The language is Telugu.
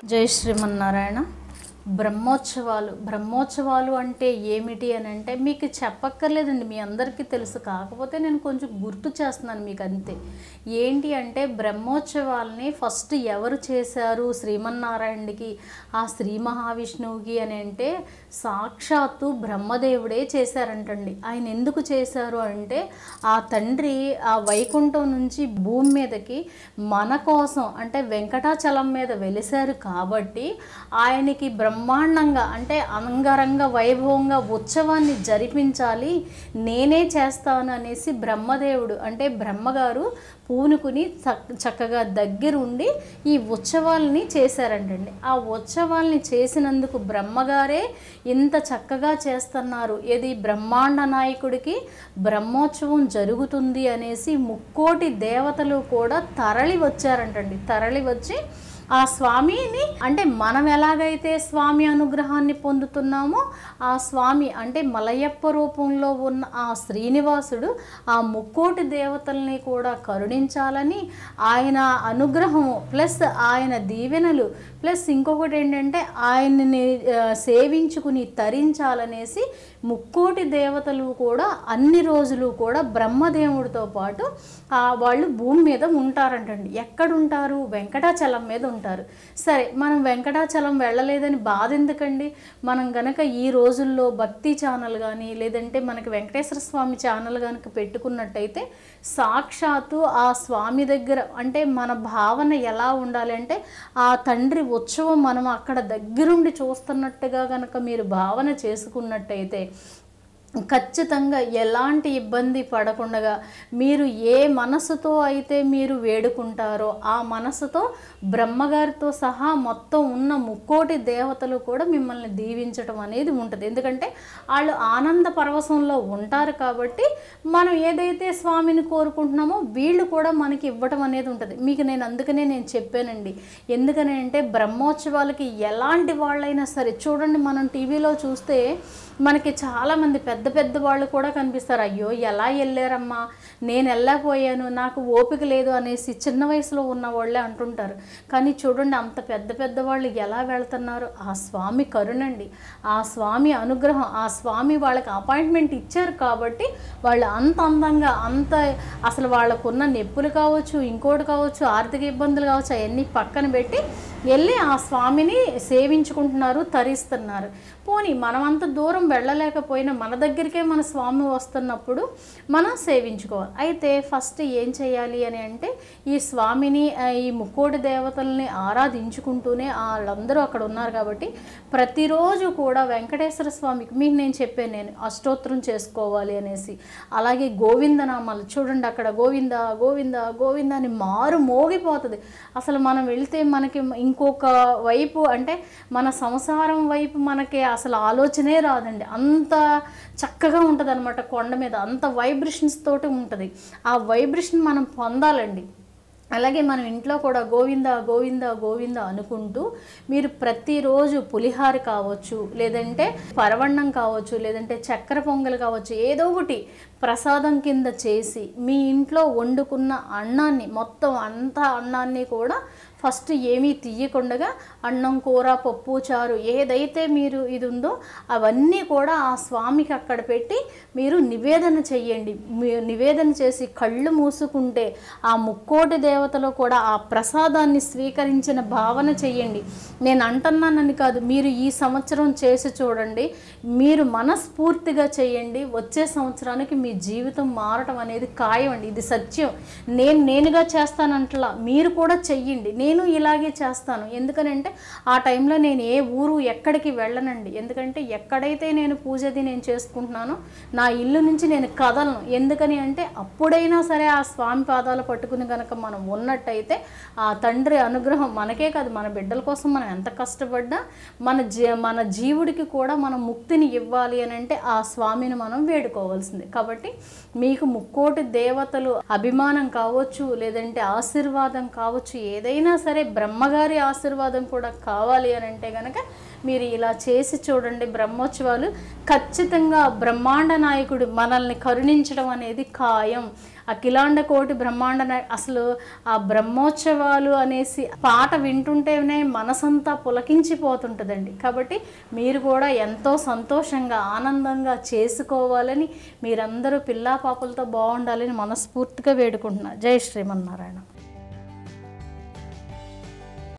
జై శ్రీమన్నారాయణ బ్రహ్మోత్సవాలు బ్రహ్మోత్సవాలు అంటే ఏమిటి అని అంటే మీకు చెప్పక్కర్లేదండి మీ అందరికీ తెలుసు కాకపోతే నేను కొంచెం గుర్తు చేస్తున్నాను మీకు అంతే ఏంటి అంటే బ్రహ్మోత్సవాల్ని ఫస్ట్ ఎవరు చేశారు శ్రీమన్నారాయణుడికి ఆ శ్రీ మహావిష్ణువుకి అని అంటే సాక్షాత్తు బ్రహ్మదేవుడే చేశారంటండి ఆయన ఎందుకు చేశారు అంటే ఆ తండ్రి ఆ వైకుంఠం నుంచి భూమి మీదకి మన కోసం అంటే వెంకటాచలం మీద వెలిశారు కాబట్టి ఆయనకి బ్రహ్మాండంగా అంటే అంగరంగ వైభవంగా ఉత్సవాన్ని జరిపించాలి నేనే చేస్తాను అనేసి బ్రహ్మదేవుడు అంటే బ్రహ్మగారు పూనుకుని చక్- చక్కగా దగ్గరుండి ఈ ఉత్సవాల్ని చేశారంటండి ఆ ఉత్సవాల్ని చేసినందుకు బ్రహ్మగారే ఇంత చక్కగా చేస్తున్నారు ఏది బ్రహ్మాండ నాయకుడికి బ్రహ్మోత్సవం జరుగుతుంది అనేసి ముక్కోటి దేవతలు కూడా తరలి వచ్చారంటండి తరలి వచ్చి ఆ స్వామిని అంటే మనం ఎలాగైతే స్వామి అనుగ్రహాన్ని పొందుతున్నామో ఆ స్వామి అంటే మలయప్ప రూపంలో ఉన్న ఆ శ్రీనివాసుడు ఆ ముక్కోటి దేవతల్ని కూడా కరుణించాలని ఆయన అనుగ్రహము ప్లస్ ఆయన దీవెనలు ప్లస్ ఇంకొకటి ఏంటంటే ఆయన్ని ఆ, సేవించుకుని తరించాలనేసి ముక్కోటి దేవతలు కూడా అన్ని రోజులు కూడా బ్రహ్మదేవుడితో పాటు ఆ, వాళ్ళు భూమి మీద ఉంటారంటండి ఎక్కడ ఉంటారు వెంకటాచలం మీద ఉంటారు సరే మనం వెంకటాచలం వెళ్ళలేదని బాధ ఎందుకండి మనం గనక ఈ రోజుల్లో భక్తి ఛానల్ కానీ లేదంటే మనకి వెంకటేశ్వర స్వామి ఛానల్ కనుక పెట్టుకున్నట్టయితే సాక్షాత్తు ఆ స్వామి దగ్గర అంటే మన భావన ఎలా ఉండాలి అంటే ఆ తండ్రి ఉత్సవం మనం అక్కడ దగ్గరుండి చూస్తున్నట్టుగా కనుక మీరు భావన చేసుకున్నట్టయితే ఖచ్చితంగా ఎలాంటి ఇబ్బంది పడకుండా మీరు ఏ మనసుతో అయితే మీరు వేడుకుంటారో ఆ మనసుతో బ్రహ్మగారితో సహా మొత్తం ఉన్న ముక్కోటి దేవతలు కూడా మిమ్మల్ని దీవించటం అనేది ఉంటుంది ఎందుకంటే వాళ్ళు ఆనంద పరవశంలో ఉంటారు కాబట్టి మనం ఏదైతే స్వామిని కోరుకుంటున్నామో వీళ్ళు కూడా మనకి ఇవ్వటం అనేది ఉంటుంది మీకు నేను అందుకనే నేను చెప్పానండి ఎందుకని అంటే బ్రహ్మోత్సవాలకి ఎలాంటి వాళ్ళైనా సరే చూడండి మనం టీవీలో చూస్తే మనకి చాలామంది పెద్ద పెద్ద వాళ్ళు కూడా కనిపిస్తారు అయ్యో ఎలా వెళ్ళారమ్మా నేను వెళ్ళకపోయాను నాకు ఓపిక లేదు అనేసి చిన్న వయసులో ఉన్న వాళ్ళే అంటుంటారు కానీ చూడండి అంత పెద్ద పెద్ద వాళ్ళు ఎలా వెళ్తున్నారు ఆ స్వామి కరుణండి ఆ స్వామి అనుగ్రహం ఆ స్వామి వాళ్ళకి అపాయింట్మెంట్ ఇచ్చారు కాబట్టి వాళ్ళు అంత అందంగా అంత అసలు వాళ్ళకున్న నొప్పులు కావచ్చు ఇంకోటి కావచ్చు ఆర్థిక ఇబ్బందులు కావచ్చు అవన్నీ పక్కన పెట్టి వెళ్ళి ఆ స్వామిని సేవించుకుంటున్నారు తరిస్తున్నారు పోనీ మనం అంత దూరం వెళ్ళలేకపోయినా మన దగ్గరికే మన స్వామి వస్తున్నప్పుడు మనం సేవించుకోవాలి అయితే ఫస్ట్ ఏం చేయాలి అని అంటే ఈ స్వామిని ఆ, ఈ ముక్కోటి దేవతల్ని ఆరాధించుకుంటూనే వాళ్ళందరూ అక్కడ ఉన్నారు కాబట్టి ప్రతిరోజు కూడా వెంకటేశ్వర స్వామికి మీకు నేను చెప్పాను నేను అష్టోత్తరం చేసుకోవాలి అనేసి అలాగే గోవిందనామాలు చూడండి అక్కడ గోవింద గోవింద గోవింద అని మారు మోగిపోతుంది అసలు మనం వెళ్తే మనకి ఇంకొక వైపు అంటే మన సంసారం వైపు మనకి అసలు ఆలోచనే రాదండి అంత చక్కగా ఉంటుంది అనమాట కొండ మీద అంత వైబ్రేషన్స్ తోటి ఉంటుంది ఆ వైబ్రేషన్ మనం పొందాలండి అలాగే మనం ఇంట్లో కూడా గోవింద గోవింద గోవింద అనుకుంటూ మీరు ప్రతిరోజు పులిహార కావచ్చు లేదంటే పరవన్నం కావచ్చు లేదంటే చక్కెర పొంగల్ కావచ్చు ఏదో ఒకటి ప్రసాదం కింద చేసి మీ ఇంట్లో వండుకున్న అన్నాన్ని మొత్తం అంతా అన్నాన్ని కూడా ఫస్ట్ ఏమీ తీయకుండా అన్నం కూర పప్పు చారు ఏదైతే మీరు ఇది ఉందో అవన్నీ కూడా ఆ స్వామికి అక్కడ పెట్టి మీరు నివేదన చెయ్యండి మీ- నివేదన చేసి కళ్ళు మూసుకుంటే ఆ ముక్కోటి దేవతలు కూడా ఆ ప్రసాదాన్ని స్వీకరించిన భావన చెయ్యండి నేను అంటున్నానని కాదు మీరు ఈ సంవత్సరం చేసి చూడండి మీరు మనస్ఫూర్తిగా చేయండి వచ్చే సంవత్సరానికి మీ జీవితం మారటం అనేది ఖాయం అండి ఇది సత్యం నేను నేనుగా చేస్తానంటలా మీరు కూడా చెయ్యండి నేను ఇలాగే చేస్తాను ఎందుకనంటే ఆ టైంలో నేను ఏ ఊరు ఎక్కడికి వెళ్ళనండి ఎందుకంటే ఎక్కడైతే నేను పూజది నేను చేసుకుంటున్నానో నా ఇల్లు నుంచి నేను కదలను ఎందుకని అంటే అప్పుడైనా సరే ఆ స్వామి పాదాలు పట్టుకుని కనుక మనం ఉన్నట్టయితే ఆ తండ్రి అనుగ్రహం మనకే కాదు మన బిడ్డల కోసం మనం ఎంత కష్టపడ్డా మన జీ మన జీవుడికి కూడా మనం ముక్తిని ఇవ్వాలి అని అంటే ఆ స్వామిని మనం వేడుకోవాల్సిందే కాబట్టి మీకు ముక్కోటి దేవతలు అభిమానం కావచ్చు లేదంటే ఆశీర్వాదం కావచ్చు ఏదైనా సరే బ్రహ్మగారి ఆశీర్వాదం కూడా కావాలి అని అంటే కనుక మీరు ఇలా చేసి చూడండి బ్రహ్మోత్సవాలు ఖచ్చితంగా బ్రహ్మాండ నాయకుడు మనల్ని కరుణించడం అనేది ఖాయం అఖిలాండ కోటి బ్రహ్మాండ నాయ అసలు ఆ బ్రహ్మోత్సవాలు అనేసి పాట వింటుంటేనే మనసంతా పులకించిపోతుంటుందండి కాబట్టి మీరు కూడా ఎంతో సంతోషంగా ఆనందంగా చేసుకోవాలని మీరందరూ పిల్లా పాపలతో బాగుండాలని మనస్ఫూర్తిగా వేడుకుంటున్నారు జై శ్రీమన్నారాయణ